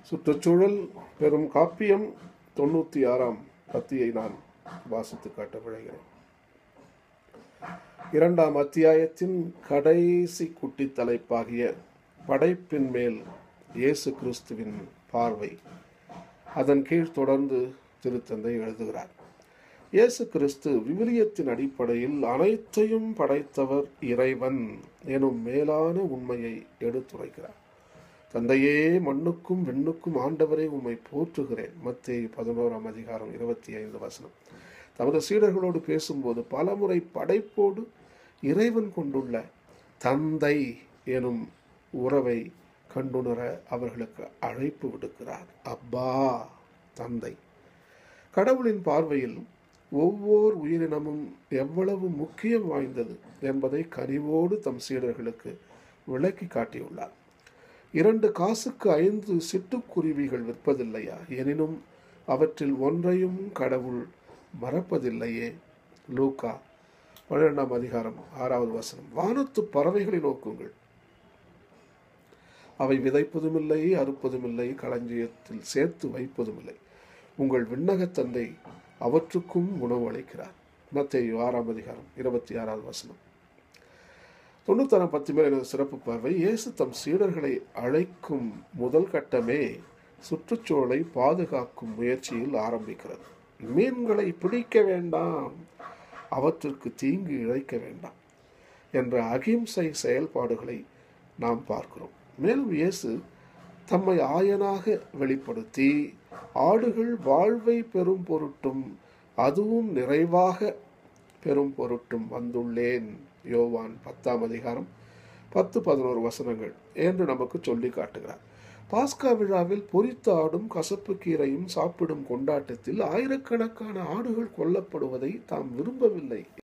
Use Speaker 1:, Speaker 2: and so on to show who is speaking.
Speaker 1: சுற்றுச்சூழல் பெரும் காப்பியம் தொண்ணூற்றி ஆறாம் பத்தியை நான் வாசித்து காட்ட விழைகிறேன் இரண்டாம் அத்தியாயத்தின் கடைசி குட்டி தலைப்பாகிய படைப்பின் மேல் இயேசு கிறிஸ்துவின் பார்வை அதன் கீழ் தொடர்ந்து திருத்தந்தை எழுதுகிறார் இயேசு கிறிஸ்து விவிலியத்தின் அடிப்படையில் அனைத்தையும் படைத்தவர் இறைவன் எனும் மேலான உண்மையை எடுத்துரைக்கிறார் தந்தையே மண்ணுக்கும் விண்ணுக்கும் ஆண்டவரே உம்மை போற்றுகிறேன் மத்திய பதினோராம் அதிகாரம் இருபத்தி ஐந்து வசனம் தமது சீடர்களோடு பேசும்போது பலமுறை படைப்போடு இறைவன் கொண்டுள்ள தந்தை எனும் உறவை கண்டுணர அவர்களுக்கு அழைப்பு விடுக்கிறார் அப்பா தந்தை கடவுளின் பார்வையில் ஒவ்வொரு உயிரினமும் எவ்வளவு முக்கியம் வாய்ந்தது என்பதை கனிவோடு தம் சீடர்களுக்கு விளக்கி காட்டியுள்ளார் இரண்டு காசுக்கு ஐந்து சிட்டுக்குருவிகள் விற்பதில்லையா எனினும் அவற்றில் ஒன்றையும் கடவுள் மறப்பதில்லையே லூக்கா பன்னிரெண்டாம் அதிகாரம் ஆறாவது வசனம் வானத்து பறவைகளை நோக்குங்கள் அவை விதைப்பதுமில்லை அறுப்பதுமில்லை களஞ்சியத்தில் சேர்த்து வைப்பதுமில்லை உங்கள் விண்ணகத் தந்தை அவற்றுக்கும் உணவு அளிக்கிறார் மத்திய ஆறாம் அதிகாரம் இருபத்தி ஆறாவது வசனம் தொண்ணூத்தாறாம் பத்து மேல் எனது சிறப்பு பார்வை இயேசு தம் சீடர்களை அழைக்கும் முதல் கட்டமே சுற்றுச்சூழலை பாதுகாக்கும் முயற்சியில் ஆரம்பிக்கிறது மீன்களை பிடிக்க வேண்டாம் அவற்றிற்கு தீங்கு இழைக்க வேண்டாம் என்ற அகிம்சை செயல்பாடுகளை நாம் பார்க்கிறோம் மேலும் இயேசு தம்மை ஆயனாக வெளிப்படுத்தி ஆடுகள் வாழ்வை பெறும் பொருட்டும் அதுவும் நிறைவாக பெறும் பொருட்டும் வந்துள்ளேன் யோவான் பத்தாம் அதிகாரம் பத்து பதினோரு வசனங்கள் என்று நமக்கு சொல்லி காட்டுகிறார் பாஸ்கா விழாவில் பொரித்த ஆடும் கசப்பு கீரையும் சாப்பிடும் கொண்டாட்டத்தில் ஆயிரக்கணக்கான ஆடுகள் கொல்லப்படுவதை தாம் விரும்பவில்லை